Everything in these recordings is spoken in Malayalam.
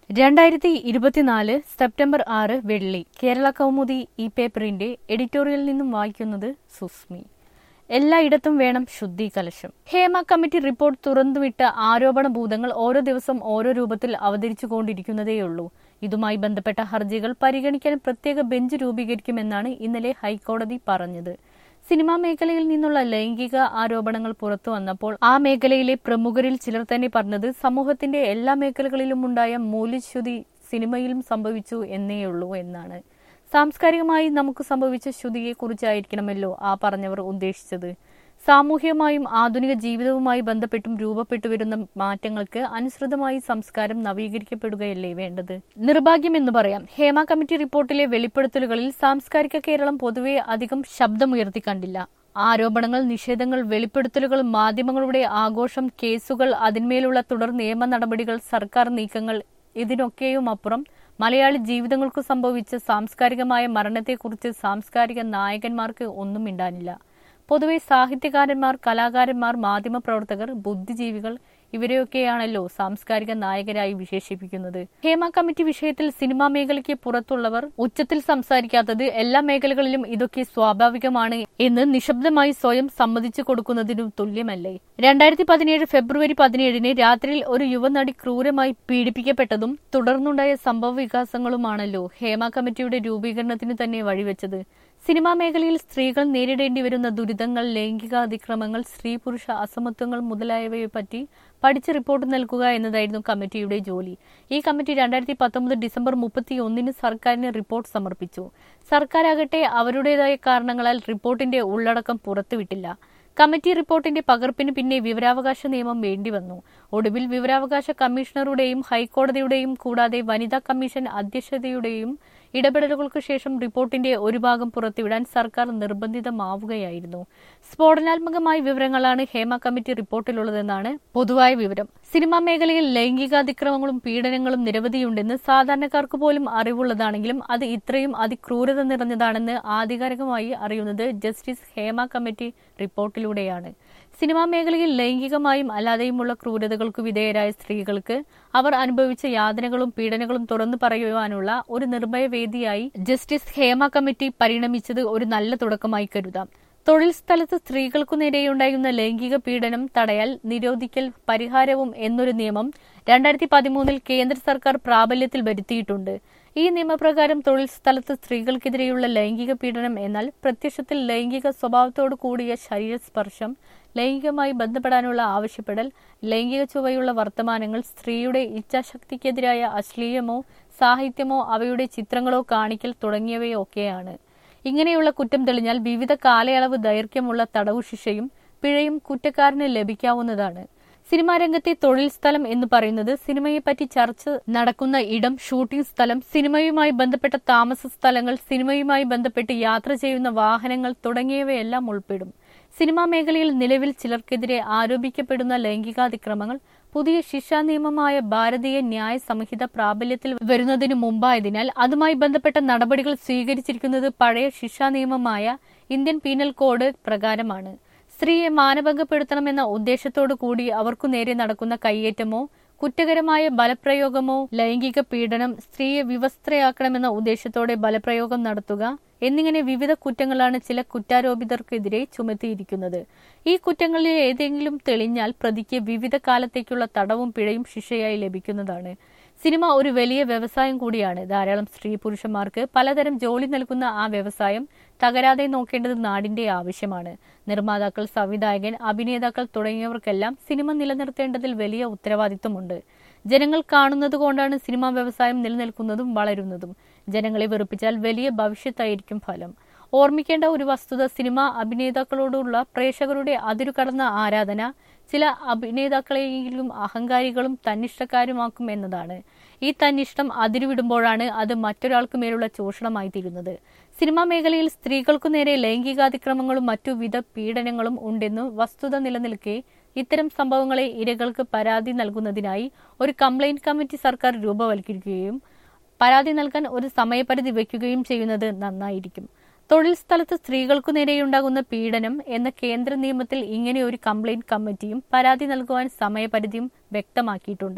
രണ്ടായിരത്തി ഇരുപത്തിനാല് സെപ്റ്റംബർ ആറ് വെള്ളി കേരള കൗമുദി ഈ പേപ്പറിന്റെ എഡിറ്റോറിയലിൽ നിന്നും വായിക്കുന്നത് സുസ്മി എല്ലായിടത്തും വേണം ശുദ്ധി കലശം ഹേമ കമ്മിറ്റി റിപ്പോർട്ട് തുറന്നുവിട്ട ആരോപണ ഭൂതങ്ങൾ ഓരോ ദിവസം ഓരോ രൂപത്തിൽ അവതരിച്ചുകൊണ്ടിരിക്കുന്നതേയുള്ളൂ ഇതുമായി ബന്ധപ്പെട്ട ഹർജികൾ പരിഗണിക്കാൻ പ്രത്യേക ബെഞ്ച് രൂപീകരിക്കുമെന്നാണ് ഇന്നലെ ഹൈക്കോടതി പറഞ്ഞത് സിനിമാ മേഖലയിൽ നിന്നുള്ള ലൈംഗിക ആരോപണങ്ങൾ പുറത്തു വന്നപ്പോൾ ആ മേഖലയിലെ പ്രമുഖരിൽ ചിലർ തന്നെ പറഞ്ഞത് സമൂഹത്തിന്റെ എല്ലാ മേഖലകളിലും ഉണ്ടായ മൂല്യച്യുതി സിനിമയിലും സംഭവിച്ചു എന്നേയുള്ളൂ എന്നാണ് സാംസ്കാരികമായി നമുക്ക് സംഭവിച്ച ശ്രുതിയെക്കുറിച്ചായിരിക്കണമല്ലോ ആ പറഞ്ഞവർ ഉദ്ദേശിച്ചത് സാമൂഹികമായും ആധുനിക ജീവിതവുമായി ബന്ധപ്പെട്ടും രൂപപ്പെട്ടു വരുന്ന മാറ്റങ്ങൾക്ക് അനുസൃതമായി സംസ്കാരം നവീകരിക്കപ്പെടുകയല്ലേ വേണ്ടത് നിർഭാഗ്യം എന്ന് പറയാം ഹേമ കമ്മിറ്റി റിപ്പോർട്ടിലെ വെളിപ്പെടുത്തലുകളിൽ സാംസ്കാരിക കേരളം പൊതുവെ അധികം ശബ്ദമുയർത്തി കണ്ടില്ല ആരോപണങ്ങൾ നിഷേധങ്ങൾ വെളിപ്പെടുത്തലുകൾ മാധ്യമങ്ങളുടെ ആഘോഷം കേസുകൾ അതിന്മേലുള്ള തുടർ നിയമ നടപടികൾ സർക്കാർ നീക്കങ്ങൾ ഇതിനൊക്കെയും അപ്പുറം മലയാളി ജീവിതങ്ങൾക്ക് സംഭവിച്ച സാംസ്കാരികമായ മരണത്തെക്കുറിച്ച് സാംസ്കാരിക നായകന്മാർക്ക് ഒന്നും മിണ്ടാനില്ല പൊതുവെ സാഹിത്യകാരന്മാർ കലാകാരന്മാർ മാധ്യമപ്രവർത്തകർ ബുദ്ധിജീവികൾ ഇവരെയൊക്കെയാണല്ലോ സാംസ്കാരിക നായകരായി വിശേഷിപ്പിക്കുന്നത് ഹേമ കമ്മിറ്റി വിഷയത്തിൽ സിനിമാ മേഖലയ്ക്ക് പുറത്തുള്ളവർ ഉച്ചത്തിൽ സംസാരിക്കാത്തത് എല്ലാ മേഖലകളിലും ഇതൊക്കെ സ്വാഭാവികമാണ് എന്ന് നിശബ്ദമായി സ്വയം സമ്മതിച്ചു കൊടുക്കുന്നതിനു തുല്യമല്ലേ രണ്ടായിരത്തി പതിനേഴ് ഫെബ്രുവരി പതിനേഴിന് രാത്രിയിൽ ഒരു യുവനടി ക്രൂരമായി പീഡിപ്പിക്കപ്പെട്ടതും തുടർന്നുണ്ടായ സംഭവ വികാസങ്ങളുമാണല്ലോ ഹേമ കമ്മിറ്റിയുടെ രൂപീകരണത്തിന് തന്നെ വഴിവെച്ചത് സിനിമാ മേഖലയിൽ സ്ത്രീകൾ നേരിടേണ്ടി വരുന്ന ദുരിതങ്ങൾ ലൈംഗിക അതിക്രമങ്ങൾ സ്ത്രീ പുരുഷ അസമത്വങ്ങൾ മുതലായവയെ പറ്റി പഠിച്ച് റിപ്പോർട്ട് നൽകുക എന്നതായിരുന്നു കമ്മിറ്റിയുടെ ജോലി ഈ കമ്മിറ്റി രണ്ടായിരത്തി പത്തൊമ്പത് ഡിസംബർ മുപ്പത്തി ഒന്നിന് സർക്കാരിന് റിപ്പോർട്ട് സമർപ്പിച്ചു സർക്കാരാകട്ടെ അവരുടേതായ കാരണങ്ങളാൽ റിപ്പോർട്ടിന്റെ ഉള്ളടക്കം പുറത്തുവിട്ടില്ല കമ്മിറ്റി റിപ്പോർട്ടിന്റെ പകർപ്പിന് പിന്നെ വിവരാവകാശ നിയമം വേണ്ടിവന്നു ഒടുവിൽ വിവരാവകാശ കമ്മീഷണറുടെയും ഹൈക്കോടതിയുടെയും കൂടാതെ വനിതാ കമ്മീഷൻ അധ്യക്ഷതയുടെയും ഇടപെടലുകൾക്ക് ശേഷം റിപ്പോർട്ടിന്റെ ഒരു ഭാഗം പുറത്തുവിടാൻ സർക്കാർ നിർബന്ധിതമാവുകയായിരുന്നു സ്ഫോടനാത്മകമായ വിവരങ്ങളാണ് ഹേമ കമ്മിറ്റി റിപ്പോർട്ടിലുള്ളതെന്നാണ് പൊതുവായ വിവരം സിനിമാ മേഖലയിൽ ലൈംഗികാതിക്രമങ്ങളും പീഡനങ്ങളും നിരവധിയുണ്ടെന്ന് സാധാരണക്കാർക്ക് പോലും അറിവുള്ളതാണെങ്കിലും അത് ഇത്രയും അതിക്രൂരത നിറഞ്ഞതാണെന്ന് ആധികാരികമായി അറിയുന്നത് ജസ്റ്റിസ് ഹേമ കമ്മിറ്റി റിപ്പോർട്ടിലൂടെയാണ് സിനിമാ മേഖലയിൽ ലൈംഗികമായും അല്ലാതെയുമുള്ള ക്രൂരതകൾക്ക് വിധേയരായ സ്ത്രീകൾക്ക് അവർ അനുഭവിച്ച യാതനകളും പീഡനങ്ങളും തുറന്നു പറയുവാനുള്ള ഒരു നിർഭയ വേദിയായി ജസ്റ്റിസ് ഹേമ കമ്മിറ്റി പരിണമിച്ചത് ഒരു നല്ല തുടക്കമായി കരുതാം തൊഴിൽ സ്ഥലത്ത് സ്ത്രീകൾക്കു നേരെയുണ്ടായിരുന്ന ലൈംഗിക പീഡനം തടയൽ നിരോധിക്കൽ പരിഹാരവും എന്നൊരു നിയമം രണ്ടായിരത്തി പതിമൂന്നിൽ കേന്ദ്ര സർക്കാർ പ്രാബല്യത്തിൽ വരുത്തിയിട്ടുണ്ട് ഈ നിയമപ്രകാരം തൊഴിൽ സ്ഥലത്ത് സ്ത്രീകൾക്കെതിരെയുള്ള ലൈംഗിക പീഡനം എന്നാൽ പ്രത്യക്ഷത്തിൽ ലൈംഗിക സ്വഭാവത്തോടു കൂടിയ ശരീരസ്പർശം ലൈംഗികമായി ബന്ധപ്പെടാനുള്ള ആവശ്യപ്പെടൽ ലൈംഗിക ചുവയുള്ള വർത്തമാനങ്ങൾ സ്ത്രീയുടെ ഇച്ഛാശക്തിക്കെതിരായ അശ്ലീലമോ സാഹിത്യമോ അവയുടെ ചിത്രങ്ങളോ കാണിക്കൽ തുടങ്ങിയവയൊക്കെയാണ് ഇങ്ങനെയുള്ള കുറ്റം തെളിഞ്ഞാൽ വിവിധ കാലയളവ് ദൈർഘ്യമുള്ള തടവു ശിക്ഷയും പിഴയും കുറ്റക്കാരന് ലഭിക്കാവുന്നതാണ് സിനിമാ രംഗത്തെ തൊഴിൽ സ്ഥലം എന്ന് പറയുന്നത് സിനിമയെപ്പറ്റി ചർച്ച നടക്കുന്ന ഇടം ഷൂട്ടിംഗ് സ്ഥലം സിനിമയുമായി ബന്ധപ്പെട്ട താമസ സ്ഥലങ്ങൾ സിനിമയുമായി ബന്ധപ്പെട്ട് യാത്ര ചെയ്യുന്ന വാഹനങ്ങൾ തുടങ്ങിയവയെല്ലാം ഉൾപ്പെടും സിനിമാ മേഖലയിൽ നിലവിൽ ചിലർക്കെതിരെ ആരോപിക്കപ്പെടുന്ന ലൈംഗികാതിക്രമങ്ങൾ പുതിയ ശിക്ഷാ നിയമമായ ഭാരതീയ ന്യായ സംഹിത പ്രാബല്യത്തിൽ വരുന്നതിനു മുമ്പായതിനാൽ അതുമായി ബന്ധപ്പെട്ട നടപടികൾ സ്വീകരിച്ചിരിക്കുന്നത് പഴയ ശിക്ഷാ നിയമമായ ഇന്ത്യൻ പീനൽ കോഡ് പ്രകാരമാണ് സ്ത്രീയെ മാനഭംഗപ്പെടുത്തണമെന്ന ഉദ്ദേശത്തോടു കൂടി അവർക്കു നേരെ നടക്കുന്ന കയ്യേറ്റമോ കുറ്റകരമായ ബലപ്രയോഗമോ ലൈംഗിക പീഡനം സ്ത്രീയെ വിവസ്ത്രയാക്കണമെന്ന ഉദ്ദേശത്തോടെ ബലപ്രയോഗം നടത്തുക എന്നിങ്ങനെ വിവിധ കുറ്റങ്ങളാണ് ചില കുറ്റാരോപിതർക്കെതിരെ ചുമത്തിയിരിക്കുന്നത് ഈ കുറ്റങ്ങളിൽ ഏതെങ്കിലും തെളിഞ്ഞാൽ പ്രതിക്ക് വിവിധ കാലത്തേക്കുള്ള തടവും പിഴയും ശിക്ഷയായി ലഭിക്കുന്നതാണ് സിനിമ ഒരു വലിയ വ്യവസായം കൂടിയാണ് ധാരാളം സ്ത്രീ പുരുഷന്മാർക്ക് പലതരം ജോലി നൽകുന്ന ആ വ്യവസായം തകരാതെ നോക്കേണ്ടത് നാടിന്റെ ആവശ്യമാണ് നിർമ്മാതാക്കൾ സംവിധായകൻ അഭിനേതാക്കൾ തുടങ്ങിയവർക്കെല്ലാം സിനിമ നിലനിർത്തേണ്ടതിൽ വലിയ ഉത്തരവാദിത്വമുണ്ട് ജനങ്ങൾ കാണുന്നത് കൊണ്ടാണ് സിനിമാ വ്യവസായം നിലനിൽക്കുന്നതും വളരുന്നതും ജനങ്ങളെ വെറുപ്പിച്ചാൽ വലിയ ഭവിഷ്യത്തായിരിക്കും ഫലം ഓർമ്മിക്കേണ്ട ഒരു വസ്തുത സിനിമാ അഭിനേതാക്കളോടുള്ള പ്രേക്ഷകരുടെ അതിരു കടന്ന ആരാധന ചില അഭിനേതാക്കളെയും അഹങ്കാരികളും തന്നിഷ്ടക്കാരുമാക്കും എന്നതാണ് ഈ തന്നിഷ്ടം അതിരുവിടുമ്പോഴാണ് അത് മറ്റൊരാൾക്ക് മേലുള്ള ചൂഷണമായി തീരുന്നത് സിനിമാ മേഖലയിൽ സ്ത്രീകൾക്കു നേരെ ലൈംഗികാതിക്രമങ്ങളും മറ്റു വിധ പീഡനങ്ങളും ഉണ്ടെന്നു വസ്തുത നിലനിൽക്കെ ഇത്തരം സംഭവങ്ങളെ ഇരകൾക്ക് പരാതി നൽകുന്നതിനായി ഒരു കംപ്ലൈന്റ് കമ്മിറ്റി സർക്കാർ രൂപവൽക്കരിക്കുകയും പരാതി നൽകാൻ ഒരു സമയപരിധി വയ്ക്കുകയും ചെയ്യുന്നത് നന്നായിരിക്കും തൊഴിൽ സ്ഥലത്ത് സ്ത്രീകൾക്കു നേരെയുണ്ടാകുന്ന പീഡനം എന്ന കേന്ദ്ര നിയമത്തിൽ ഇങ്ങനെ ഒരു കംപ്ലൈന്റ് കമ്മിറ്റിയും പരാതി നൽകുവാൻ സമയപരിധിയും വ്യക്തമാക്കിയിട്ടുണ്ട്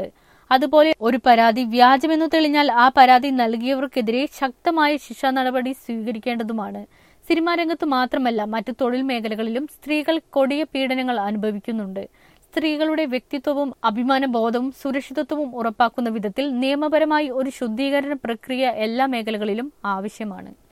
അതുപോലെ ഒരു പരാതി വ്യാജമെന്നു തെളിഞ്ഞാൽ ആ പരാതി നൽകിയവർക്കെതിരെ ശക്തമായ ശിക്ഷാ നടപടി സ്വീകരിക്കേണ്ടതുമാണ് സിനിമാ രംഗത്ത് മാത്രമല്ല മറ്റു തൊഴിൽ മേഖലകളിലും സ്ത്രീകൾ കൊടിയ പീഡനങ്ങൾ അനുഭവിക്കുന്നുണ്ട് സ്ത്രീകളുടെ വ്യക്തിത്വവും അഭിമാനബോധവും സുരക്ഷിതത്വവും ഉറപ്പാക്കുന്ന വിധത്തിൽ നിയമപരമായി ഒരു ശുദ്ധീകരണ പ്രക്രിയ എല്ലാ മേഖലകളിലും ആവശ്യമാണ്